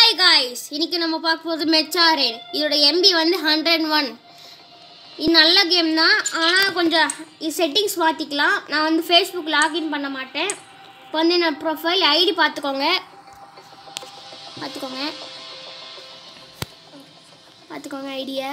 hi guys இன்னைக்கு நம்ம பார்க்க போகிறது மெச்சாரேன் இதோட எம்பி வந்து ஹண்ட்ரட் ஒன் இது நல்ல கேம் தான் ஆனால் கொஞ்சம் இது செட்டிங்ஸ் மாற்றிக்கலாம் நான் வந்து ஃபேஸ்புக் லாகின் பண்ண மாட்டேன் இப்போ வந்து என்னோட ப்ரொஃபைல் ஐடி பார்த்துக்கோங்க பார்த்துக்கோங்க பார்த்துக்கோங்க ஐடியை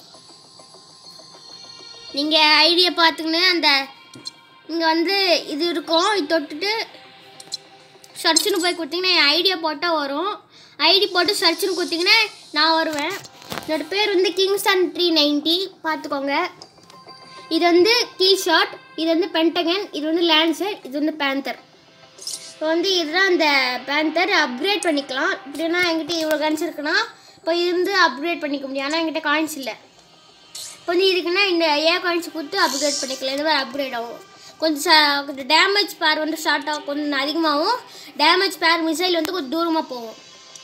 நீங்கள் ஐடியை பார்த்துக்கின்னு அந்த இங்கே வந்து இது இருக்கும் இது தொட்டுட்டு சர்ச்சுன்னு போய் கொடுத்தீங்கன்னா என் ஐடியா போட்டால் வரும் ஐடி போட்டு சர்ச்சுன்னு கொடுத்தீங்கன்னா நான் வருவேன் என்னோட பேர் வந்து கிங்ஸ்டன் த்ரீ நைன்ட்டி பார்த்துக்கோங்க இது வந்து கீ ஷாட் இது வந்து பென்டகன் இது வந்து லேன்சர் இது வந்து பேந்தர் இப்போ வந்து இதுதான் அந்த பேந்தர் அப்கிரேட் பண்ணிக்கலாம் இப்படின்னா என்கிட்ட இவ்வளோ கன்ஸ் இருக்குன்னா இப்போ இது வந்து அப்கிரேட் பண்ணிக்க முடியும் ஆனால் என்கிட்ட காயின்ஸ் இல்லை இப்போ வந்து இதுக்குன்னா இந்த ஏ காயின்ஸ் கொடுத்து அப்கிரேட் பண்ணிக்கலாம் இந்த மாதிரி அப்கிரேட் ஆகும் கொஞ்சம் ச- கொஞ்சம் டேமேஜ் பேர் வந்து ஷார்ட் ஆகும் கொஞ்சம் அதிகமாகவும் டேமேஜ் பேர் மிசைல் வந்து கொஞ்சம் தூரமாக போகும்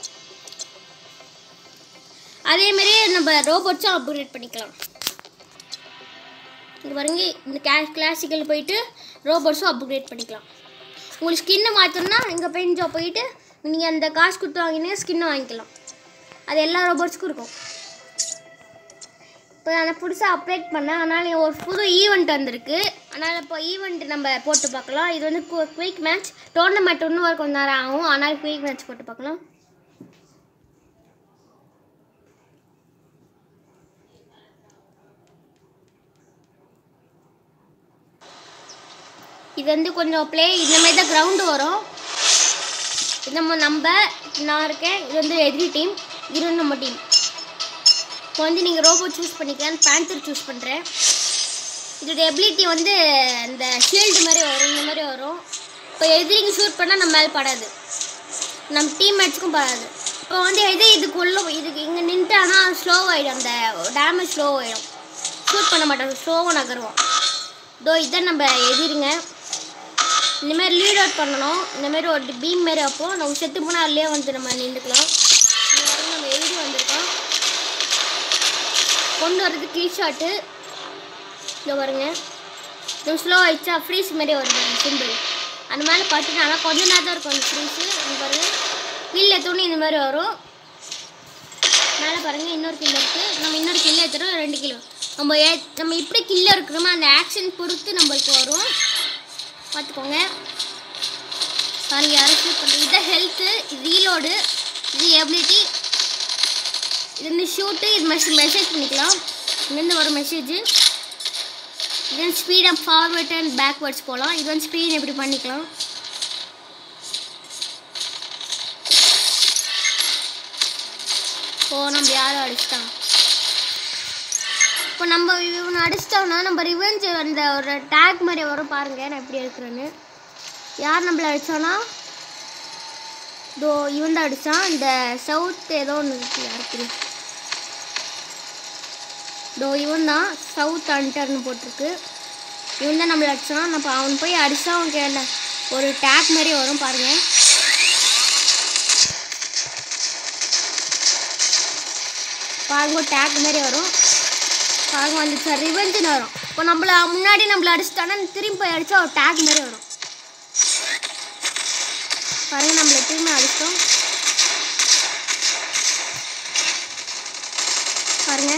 அதே மாதிரி நம்ம ரோபோட்ஸும் அப்கிரேட் பண்ணிக்கலாம் இங்கே பாருங்க இந்த கே கிளாசிக்கல் போயிட்டு ரோபோட்ஸும் அப்கிரேட் பண்ணிக்கலாம் உங்களுக்கு ஸ்கின்னு மாற்றணும்னா இங்கே பெஞ்சோ போயிட்டு நீங்கள் அந்த காசு கொடுத்து வாங்கினீங்க ஸ்கின்னை வாங்கிக்கலாம் அது எல்லா ரோபோட்ஸ்க்கும் இருக்கும் இப்போ நான் புதுசாக அப்டேட் பண்ணேன் அதனால் ஒரு புது ஈவெண்ட் வந்திருக்கு அதனால் இப்போ ஈவெண்ட் நம்ம போட்டு பார்க்கலாம் இது வந்து குயிக் மேட்ச் டோர்னமெண்ட் இன்னும் ஒரு கொஞ்ச நேரம் ஆகும் அதனால் குயிக் மேட்ச் போட்டு பார்க்கலாம் இது வந்து கொஞ்சம் ப்ளே இந்த மாதிரி தான் கிரவுண்டு வரும் இது நம்ம நம்ம நான் இருக்கேன் இது வந்து எதிரி டீம் இது வந்து நம்ம டீம் இப்போ வந்து நீங்கள் ரோபோ சூஸ் பண்ணிக்கலாம் பேந்தர் சூஸ் பண்ணுறேன் இதோட எபிலிட்டி வந்து இந்த ஷீல்டு மாதிரி வரும் இந்த மாதிரி வரும் இப்போ எதிரிங்க ஷூட் பண்ணால் நம்ம மேலே படாது நம்ம டீம் மேட்ச்சுக்கும் படாது இப்போ வந்து எது இதுக்குள்ள இதுக்கு இங்கே நின்றுட்டானா ஸ்லோ ஆகிடும் அந்த டேமேஜ் ஸ்லோ ஆகிடும் ஷூட் பண்ண மாட்டோம் ஸ்லோவாக நகருவோம் இதோ இதான் நம்ம எதிரிங்க இந்த மாதிரி லீட் அவுட் பண்ணணும் இந்த மாதிரி ஒரு பீம் மாதிரி வைப்போம் நம்ம செத்து போனால் அதுலேயே வந்து நம்ம நின்றுக்கலாம் இங்க வந்து நம்ம எதிரி வந்திருக்கோம் கொண்டு வர்றது கீ ஷாட்டு இதோ பாருங்க இது ஸ்லோ ஆயிடுச்சா ஃப்ரீஸ் மாதிரி வரும் பாருங்க சிம்பிள் அந்த மேலே பட்டுட்டு ஆனால் கொஞ்ச நேரம் தான் இருக்கும் அந்த ஃப்ரீஸு இங்க பாருங்க கீழே துணி இந்த மாதிரி வரும் மேலே பாருங்க இன்னொரு கில்லு இருக்குது நம்ம இன்னொரு கில்லு எடுத்துகிறோம் ரெண்டு கிலோ நம்ம ஏ நம்ம இப்படி கில்லு இருக்கிறோமோ அந்த ஆக்ஷன் பொறுத்து நம்மளுக்கு வரும் பார்த்துக்கோங்க பாருங்க யாரும் ஷூட் பண்ணுறது இதுதான் ஹெல்த்து இது ரீலோடு இது எபிலிட்டி இது வந்து ஷூட்டு இது மெசேஜ் மெசேஜ் பண்ணிக்கலாம் இங்கேருந்து வரும் மெசேஜ் இது வந்து speed up forward and backwards போகலாம் இது வந்து ஸ்பீட் எப்படி பண்ணிக்கலாம் ஓ நம்ம யாரும் அடிச்சிட்டாங்க இப்போ நம்ம இவனை அடிச்சிட்டோம்னா நம்ம ரிவெஞ்ச் அந்த ஒரு டேக் மாதிரி வரும் பாருங்க நான் எப்படி இருக்கிறேன்னு யார் நம்மள அடிச்சானா இதோ இவன் தான் அடித்தான் இந்த சவுத் ஏதோ ஒன்று இருக்கு யாருக்கு இதோ இவன் தான் சவுத் அண்டர்னு போட்டிருக்கு இவன் தான் நம்மளை அடிச்சான் நம்ம அவன் போய் அடிச்சா அவன் கேட்கல ஒரு டேக் மாதிரி வரும் பாருங்க பாருங்க டேக் மாதிரி வரும் பாருங்க வந்துச்சு ரிவெஞ்சுன்னு வரும் இப்போ நம்மள முன்னாடி நம்மள அடிச்சிட்டானா திரும்பி போய் அடிச்சா ஒரு டேக் மாதிரி வரும் பாருங்க நம்மள திரும்ப அடிச்சிட்டோம் பாருங்க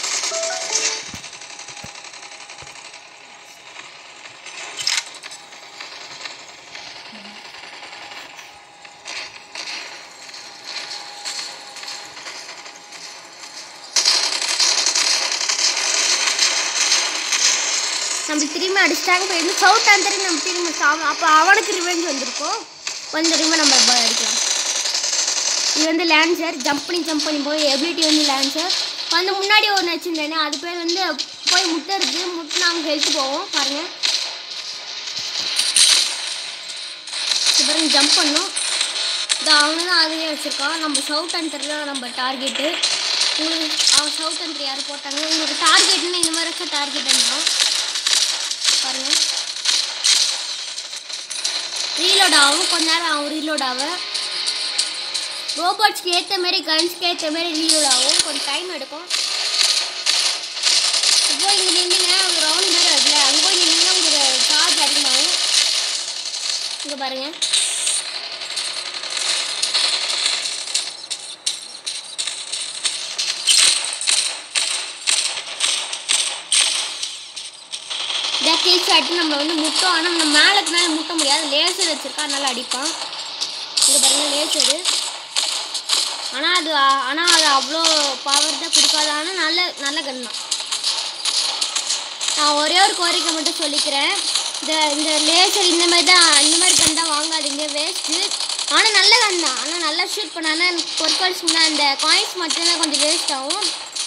நம்ம திரும்பி அடிச்சிட்டாங்க இப்போ இன்னும் சவுத் ஆந்தருக்கு நம்ம திரும்ப சாவ அப்போ அவனுக்கு ரிவெஞ்ச் வந்திருக்கும் வந்து திரும்ப நம்ம ப- அடிக்கலாம் இது வந்து லேன்சர் ஜம்ப் பண்ணி ஜம்ப் பண்ணி போய் எபிலிட்டி வந்து லேன்சர் வந்து முன்னாடி ஒன்று வச்சுருந்தேனே அது பேர் வந்து போய் முட்டை இருக்குது முட்டை நாங்கள் ஹெல்த் போவோம் பாருங்கள் இது பாருங்க ஜம்ப் பண்ணோம் இது அவனு தான் அதுவே வச்சுருக்கான் நம்ம சவுத் அண்டர் தான் நம்ம டார்கெட்டு உங்களுக்கு அவன் சவுத் அண்டர் யார் போட்டாங்க உங்களுக்கு டார்கெட்னு இந்த மாதிரி வச்சா டார்கெட் வந்துடும் பாருங்க ரீலோட் ஆகும் கொஞ்ச நேரம் ஆகும் ரீலோட் ஆக ரோபோட்ஸ்க்கு ஏற்ற மாதிரி கன்ஸ்க்கு ஏற்ற மாதிரி ரீலோட் ஆகும் கொஞ்சம் டைம் எடுக்கும் இப்போ இங்கே நின்றுங்க ஒரு ரவுண்ட் மாதிரி வருதுல அங்கே போய் நின்றுங்க உங்களுக்கு சார்ஜ் அதிகமாகும் இங்கே பாருங்கள் கில் ஷாட்டு நம்மளை வந்து முட்டும் ஆனால் நம்ம மேலேக்கு மேலே முட்ட முடியாது லேசர் வச்சிருக்கா அதனால அடிப்பான் இங்கே பாருங்க லேசரு ஆனால் அது ஆனால் அது அவ்வளோ பவர் தான் கொடுக்காது ஆனால் நல்ல நல்ல கன் தான் நான் ஒரே ஒரு கோரிக்கை மட்டும் சொல்லிக்கிறேன் இந்த இந்த லேசர் இந்த மாதிரி தான் இந்த மாதிரி கன் தான் வாங்காதீங்க வேஸ்ட்டு ஆனால் நல்ல கன் தான் ஆனால் நல்லா ஷூட் பண்ணானா ஒர்க்கர்ஸ் அந்த காயின்ஸ் மட்டும்தான் கொஞ்சம் வேஸ்ட் ஆகும்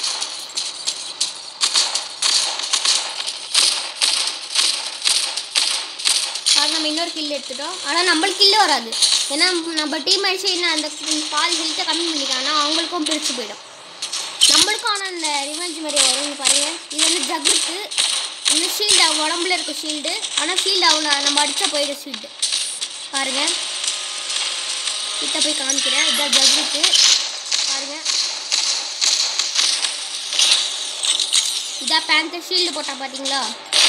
அது நம்ம இன்னொரு கில் எடுத்துட்டோம் ஆனால் நம்மளுக்கு கில்லு வராது ஏன்னா நம்ம டீம் அடிச்சு இன்னும் அந்த பால் ஹெல்த்தை கம்மி பண்ணிக்கலாம் அவங்களுக்கும் பிரித்து போயிடும் நம்மளுக்கும் ஆனால் அந்த ரிவெஞ்ச் மாதிரி வரும் இங்க பாருங்க இது வந்து ஜகுக்கு இந்த ஷீல்டு உடம்புல இருக்க ஷீல்டு ஆனால் ஷீல்டு அவ்வளோ நம்ம அடித்தா போயிடும் ஷீல்டு பாருங்க கிட்ட போய் காமிக்கிறேன் இதான் ஜகுக்கு பாருங்க இதான் பேண்ட் ஷீல்டு போட்டா பார்த்தீங்களா